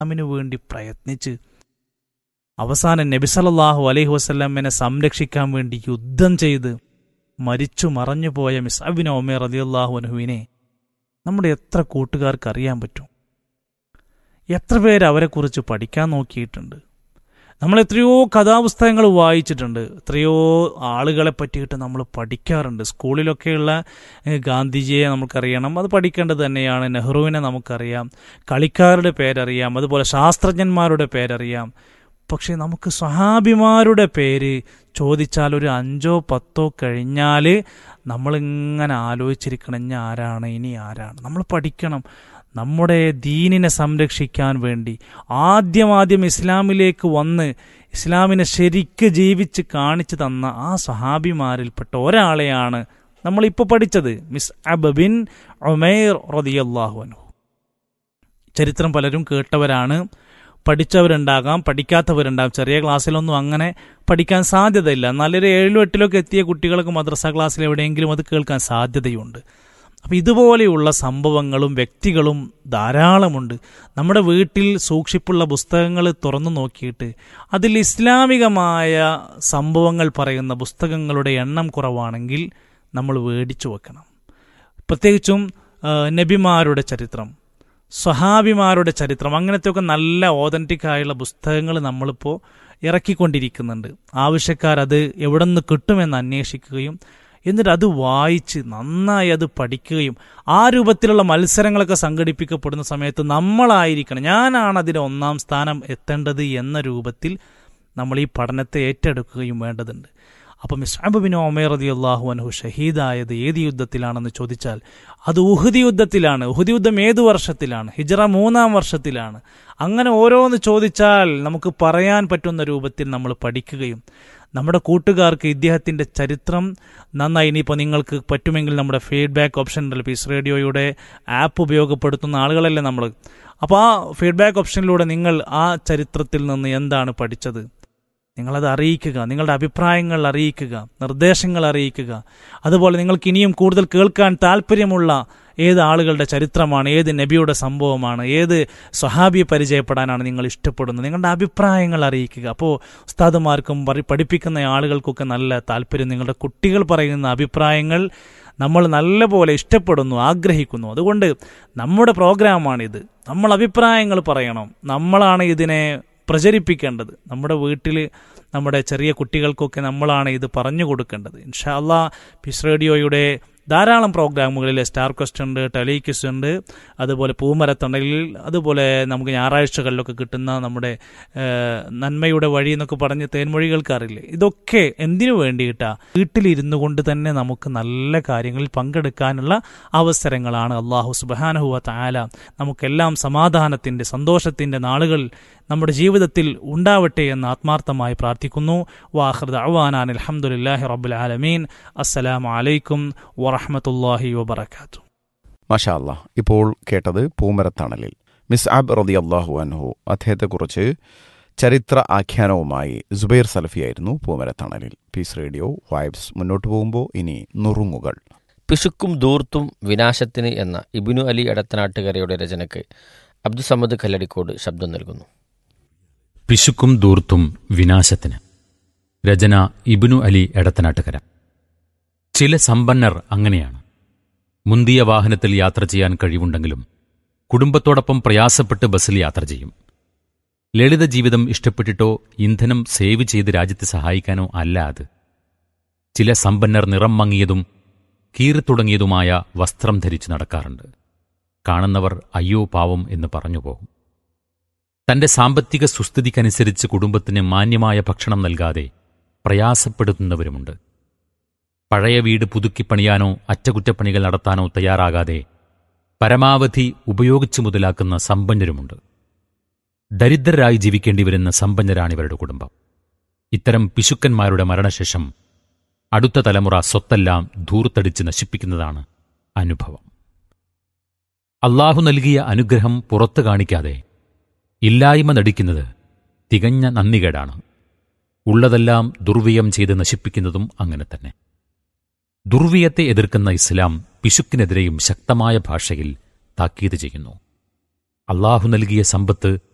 ഇസ്ലാമിനു വേണ്ടി പ്രയത്നിച്ച് അവസാനം നബിസലല്ലാഹു അലൈഹി വസ്ലമിനെ സംരക്ഷിക്കാൻ വേണ്ടി യുദ്ധം ചെയ്ത് മരിച്ചു മറഞ്ഞുപോയ മിസ്അബിൻ ഒമേർ റതിയല്ലാഹു അനുഹുവിനെ നമ്മുടെ എത്ര കൂട്ടുകാർക്ക് അറിയാൻ പറ്റും എത്ര പേര് അവരെക്കുറിച്ച് പഠിക്കാൻ നോക്കിയിട്ടുണ്ട് നമ്മൾ എത്രയോ കഥാപുസ്തകങ്ങൾ വായിച്ചിട്ടുണ്ട് എത്രയോ ആളുകളെ പറ്റിയിട്ട് നമ്മൾ പഠിക്കാറുണ്ട് സ്കൂളിലൊക്കെയുള്ള ഏഹ്, ഗാന്ധിജിയെ നമുക്കറിയണം അത് പഠിക്കേണ്ടത് തന്നെയാണ് നെഹ്റുവിനെ നമുക്കറിയാം കളിക്കാരുടെ പേരറിയാം അതുപോലെ ശാസ്ത്രജ്ഞന്മാരുടെ പേരറിയാം പക്ഷേ നമുക്ക് സ്വഹാബിമാരുടെ പേര് ചോദിച്ചാൽ ഒരു അഞ്ചോ പത്തോ കഴിഞ്ഞാൽ നമ്മളിങ്ങനെ ആലോചിച്ചിരിക്കണം ഇനി ആരാണ് ഇനി ആരാണ് നമ്മൾ പഠിക്കണം നമ്മുടെ ദീനിനെ സംരക്ഷിക്കാൻ വേണ്ടി ആദ്യം ആദ്യം ഇസ്ലാമിലേക്ക് വന്ന് ഇസ്ലാമിനെ ശരിക്ക് ജീവിച്ച് കാണിച്ചു തന്ന ആ സഹാബിമാരിൽപ്പെട്ട ഒരാളെയാണ് നമ്മളിപ്പോൾ പഠിച്ചത് മിസ് അബബിൻ ഒമേർ റതിയല്ലാഹു അനു ചരിത്രം പലരും കേട്ടവരാണ് പഠിച്ചവരുണ്ടാകാം പഠിക്കാത്തവരുണ്ടാകാം ചെറിയ ക്ലാസ്സിലൊന്നും അങ്ങനെ പഠിക്കാൻ സാധ്യതയില്ല നല്ലൊരു ഏഴിലും എട്ടിലൊക്കെ എത്തിയ കുട്ടികൾക്ക് മദ്രസ ക്ലാസ്സിൽ എവിടെയെങ്കിലും അത് കേൾക്കാൻ സാധ്യതയുണ്ട് അപ്പം ഇതുപോലെയുള്ള സംഭവങ്ങളും വ്യക്തികളും ധാരാളമുണ്ട് നമ്മുടെ വീട്ടിൽ സൂക്ഷിപ്പുള്ള പുസ്തകങ്ങൾ തുറന്നു നോക്കിയിട്ട് അതിൽ ഇസ്ലാമികമായ സംഭവങ്ങൾ പറയുന്ന പുസ്തകങ്ങളുടെ എണ്ണം കുറവാണെങ്കിൽ നമ്മൾ മേടിച്ചു വെക്കണം പ്രത്യേകിച്ചും ആ, നബിമാരുടെ ചരിത്രം സ്വഹാബിമാരുടെ ചരിത്രം അങ്ങനത്തെയൊക്കെ നല്ല ഓതന്റിക് ആയുള്ള പുസ്തകങ്ങൾ നമ്മളിപ്പോൾ ഇറക്കിക്കൊണ്ടിരിക്കുന്നുണ്ട് ആവശ്യക്കാരത് എവിടെ നിന്ന് കിട്ടുമെന്ന് അന്വേഷിക്കുകയും എന്നിട്ട് അത് വായിച്ച് നന്നായി അത് പഠിക്കുകയും ആ രൂപത്തിലുള്ള മത്സരങ്ങളൊക്കെ സംഘടിപ്പിക്കപ്പെടുന്ന സമയത്ത് നമ്മളായിരിക്കണം ഞാനാണ് അതിന് ഒന്നാം സ്ഥാനം എത്തേണ്ടത് എന്ന രൂപത്തിൽ നമ്മൾ ഈ പഠനത്തെ ഏറ്റെടുക്കുകയും വേണ്ടതുണ്ട് അപ്പം മിസ്അബ് ബിൻ ഒമേർ റതി അള്ളാഹു അൻഹു ഷഹീദായത് ഏത് യുദ്ധത്തിലാണെന്ന് ചോദിച്ചാൽ അത് ഉഹുദ് യുദ്ധത്തിലാണ് ഉഹുദ് യുദ്ധം ഏത് വർഷത്തിലാണ് ഹിജറ മൂന്നാം വർഷത്തിലാണ് അങ്ങനെ ഓരോന്ന് ചോദിച്ചാൽ നമുക്ക് പറയാൻ പറ്റുന്ന രൂപത്തിൽ നമ്മൾ പഠിക്കുകയും നമ്മുടെ കൂട്ടുകാർക്ക് ഇദ്ദേഹത്തിൻ്റെ ചരിത്രം നന്നായി ഇനിയിപ്പോൾ നിങ്ങൾക്ക് പറ്റുമെങ്കിൽ നമ്മുടെ ഫീഡ്ബാക്ക് ഓപ്ഷൻ ഉണ്ടല്ലോ പീസ് റേഡിയോയുടെ ആപ്പ് ഉപയോഗപ്പെടുത്തുന്ന ആളുകളല്ലേ നമ്മൾ അപ്പോൾ ആ ഫീഡ്ബാക്ക് ഓപ്ഷനിലൂടെ നിങ്ങൾ ആ ചരിത്രത്തിൽ നിന്ന് എന്താണ് പഠിച്ചത് നിങ്ങളത് അറിയിക്കുക നിങ്ങളുടെ അഭിപ്രായങ്ങൾ അറിയിക്കുക നിർദ്ദേശങ്ങൾ അറിയിക്കുക അതുപോലെ നിങ്ങൾക്ക് ഇനിയും കൂടുതൽ കേൾക്കാൻ താല്പര്യമുള്ള ഏത് ആളുകളുടെ ചരിത്രമാണ് ഏത് നബിയുടെ സംഭവമാണ് ഏത് സ്വഹാബിയെ പരിചയപ്പെടാനാണ് നിങ്ങൾ ഇഷ്ടപ്പെടുന്നത് നിങ്ങളുടെ അഭിപ്രായങ്ങൾ അറിയിക്കുക അപ്പോൾ ഉസ്താദുമാർക്കും പറി- പഠിപ്പിക്കുന്ന ആളുകൾക്കൊക്കെ നല്ല താല്പര്യം നിങ്ങളുടെ കുട്ടികൾ പറയുന്ന അഭിപ്രായങ്ങൾ നമ്മൾ നല്ലപോലെ ഇഷ്ടപ്പെടുന്നു ആഗ്രഹിക്കുന്നു അതുകൊണ്ട് നമ്മുടെ പ്രോഗ്രാമാണിത് നമ്മൾ അഭിപ്രായങ്ങൾ പറയണം നമ്മളാണ് ഇതിനെ പ്രചരിപ്പിക്കേണ്ടത് നമ്മുടെ വീട്ടിൽ നമ്മുടെ ചെറിയ കുട്ടികൾക്കൊക്കെ നമ്മളാണ് ഇത് പറഞ്ഞു കൊടുക്കേണ്ടത് ഇൻഷാ അല്ലാ പീസ് റേഡിയോയുടെ ധാരാളം പ്രോഗ്രാമുകളിൽ സ്റ്റാർ ക്വസ്റ്റ് ഉണ്ട് ടെലിക്വിസ് ഉണ്ട് അതുപോലെ പൂമരത്തണലിൽ അതുപോലെ നമുക്ക് ഞായറാഴ്ചകളിലൊക്കെ കിട്ടുന്ന നമ്മുടെ ഏഹ്, നന്മയുടെ വഴി എന്നൊക്കെ പറഞ്ഞ് തേൻമൊഴി കേൾക്കാറില്ലേ ഇതൊക്കെ എന്തിനു വേണ്ടിയിട്ടാ വീട്ടിലിരുന്നു കൊണ്ട് തന്നെ നമുക്ക് നല്ല കാര്യങ്ങളിൽ പങ്കെടുക്കാനുള്ള അവസരങ്ങളാണ് അള്ളാഹു സുബാനഹുവ താല നമുക്കെല്ലാം സമാധാനത്തിൻ്റെ സന്തോഷത്തിൻ്റെ നാളുകൾ നമ്മുടെ ജീവിതത്തിൽ ഉണ്ടാവട്ടെ എന്ന് ആത്മാർത്ഥമായി പ്രാർത്ഥിക്കുന്നു വാഹൃദ അവാനാൻ അലഹമുല്ലാഹി റബ്ബുൽ ആലമീൻ അസ്സലാമു അലൈക്കും വറഹമത്തല്ലാഹി വബർക്കാത്തു മഷാ അല്ലാ ഇപ്പോൾ കേട്ടത് പൂമരത്തണലിൽ മിസ് ആബ് റതി അള്ളാഹു അൻഹു അദ്ദേഹത്തെക്കുറിച്ച് ചരിത്ര ആഖ്യാനവുമായി സുബൈർ സലഫിയായിരുന്നു പൂമരത്തണലിൽ പീസ് റേഡിയോ വൈബ്സ് മുന്നോട്ട് പോകുമ്പോൾ ഇനി നുറുങ്ങുകൾ പിശുക്കും ദൂർത്തും വിനാശത്തിന് എന്ന ഇബിനു അലി എടത്തനാട്ടുകരയുടെ രചനയ്ക്ക് അബ്ദുസമ്മദ് കല്ലടിക്കോട് ശബ്ദം നൽകുന്നു പിശുക്കും ദൂർത്തും വിനാശത്തിന് രചന ഇബിനു അലി എടത്തനാട്ടുകര ചില സമ്പന്നർ അങ്ങനെയാണ് മുന്തിയ വാഹനത്തിൽ യാത്ര ചെയ്യാൻ കഴിവുണ്ടെങ്കിലും കുടുംബത്തോടൊപ്പം പ്രയാസപ്പെട്ട് ബസ്സിൽ യാത്ര ചെയ്യും ലളിത ജീവിതം ഇഷ്ടപ്പെട്ടിട്ടോ ഇന്ധനം സേവ് ചെയ്ത് രാജ്യത്തെ സഹായിക്കാനോ അല്ല അത് ചില സമ്പന്നർ നിറം മങ്ങിയതും കീറിത്തുടങ്ങിയതുമായ വസ്ത്രം ധരിച്ചു നടക്കാറുണ്ട് കാണുന്നവർ അയ്യോ പാവം എന്ന് പറഞ്ഞുപോകും തന്റെ സാമ്പത്തിക സുസ്ഥിതിക്കനുസരിച്ച് കുടുംബത്തിന് മാന്യമായ ഭക്ഷണം നൽകാതെ പ്രയാസപ്പെടുത്തുന്നവരുമുണ്ട് പഴയ വീട് പുതുക്കി പണിയാനോ അറ്റകുറ്റപ്പണികൾ നടത്താനോ തയ്യാറാകാതെ പരമാവധി ഉപയോഗിച്ചു മുതലാക്കുന്ന സമ്പന്നരുമുണ്ട് ദരിദ്രരായി ജീവിക്കേണ്ടി വരുന്ന സമ്പന്നരാണ് ഇവരുടെ കുടുംബം ഇത്തരം പിശുക്കന്മാരുടെ മരണശേഷം അടുത്ത തലമുറ സ്വത്തെല്ലാം ധൂർത്തടിച്ച് നശിപ്പിക്കുന്നതാണ് അനുഭവം അള്ളാഹു നൽകിയ അനുഗ്രഹം പുറത്തു കാണിക്കാതെ ഇല്ലായ്മ നടിക്കുന്നത് തികഞ്ഞ നന്ദികേടാണ് ഉള്ളതെല്ലാം ദുർവ്യയം ചെയ്ത് നശിപ്പിക്കുന്നതും അങ്ങനെ തന്നെ ദുർവ്യയത്തെ എതിർക്കുന്ന ഇസ്ലാം പിശുക്കിനെതിരെയും ശക്തമായ ഭാഷയിൽ താക്കീത് ചെയ്യുന്നു അള്ളാഹു നൽകിയ സമ്പത്ത്